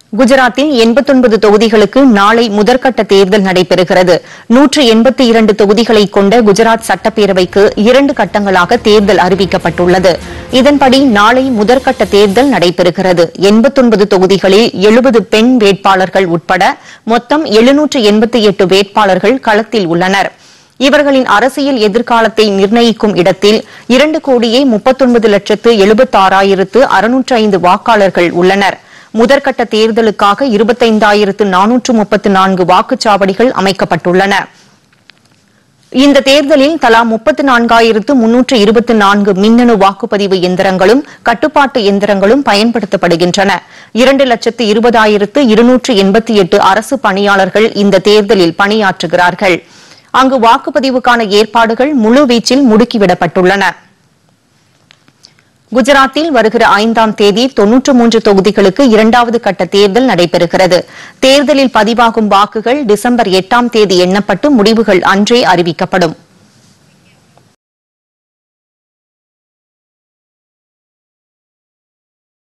குஜராத்தில் 89 தொகுதிகளுக்கு நாளை முதற்கட்ட தேர்தல் நடைபெறுகிறது நூற்று எண்பத்தி இரண்டு தொகுதிகளை கொண்ட குஜராத் சட்டப்பேரவைக்கு இரண்டு கட்டங்களாக தேர்தல் அறிவிக்கப்பட்டுள்ளது இதன்படி நாளை முதற்கட்ட தேர்தல் நடைபெறுகிறது 89 தொகுதிகளில் 70 பெண் வேட்பாளர்கள் உட்பட மொத்தம் எழுநூற்று எண்பத்தி எட்டு வேட்பாளர்கள் களத்தில் உள்ளனர் இவர்களின் அரசியல் எதிர்காலத்தை நிர்ணயிக்கும் இடத்தில் இரண்டு கோடியே முப்பத்தொன்பது லட்சத்து எழுபத்தாறாயிரத்து அறுநூற்று ஐந்து வாக்காளர்கள் உள்ளனர் முதற்கட்ட தேர்தலுக்காக இருபத்தைந்தாயிரத்து நானூற்று முப்பத்து நான்கு வாக்குச்சாவடிகள் அமைக்கப்பட்டுள்ளன இந்த தேர்தலில் தலா முப்பத்து நான்காயிரத்து முன்னூற்று இருபத்தி நான்கு மின்னணு வாக்குப்பதிவு எந்திரங்களும் கட்டுப்பாட்டு எந்திரங்களும் பயன்படுத்தப்படுகின்றன இரண்டு லட்சத்து இருபதாயிரத்து இருநூற்று எண்பத்தி எட்டு அரசு பணியாளர்கள் இந்த தேர்தலில் பணியாற்றுகிறார்கள் அங்கு வாக்குப்பதிவுக்கான ஏற்பாடுகள் முழுவீச்சில் முடுக்கிவிடப்பட்டுள்ளன குஜராத்தில் வருகிற ஐந்தாம் தேதி தொன்னூற்று மூன்று தொகுதிகளுக்கு இரண்டாவது கட்ட தேர்தல் நடைபெறுகிறது தேர்தலில் பதிவாகும் வாக்குகள் டிசம்பர் எட்டாம் தேதி எண்ணப்பட்டு முடிவுகள் அன்றே அறிவிக்கப்படும்